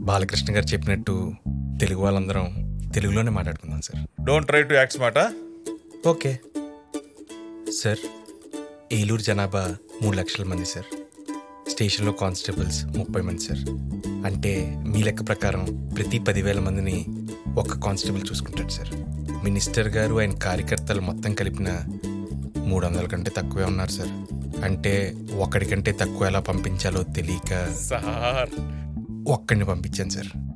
బాలకృష్ణ గారు చెప్పినట్టు తెలుగు వాళ్ళందరం తెలుగులోనే మాట్లాడుకుందాం sir don't try to act smart okay sir Eluru జనాభా మూడు లక్షల మంది సార్ స్టేషన్లో కానిస్టేబుల్స్ ముప్పై మంది సార్ అంటే మీ లెక్క ప్రకారం ప్రతి పదివేల మందిని ఒక్క కానిస్టేబుల్ చూసుకుంటాడు సార్ మినిస్టర్ గారు ఆయన కార్యకర్తలు మొత్తం కలిపిన మూడు వందల కంటే తక్కువే ఉన్నారు సార్ అంటే ఒక్కడికంటే తక్కువ ఎలా పంపించాలో తెలియక సార్ ఒక్కడిని పంపించాను సార్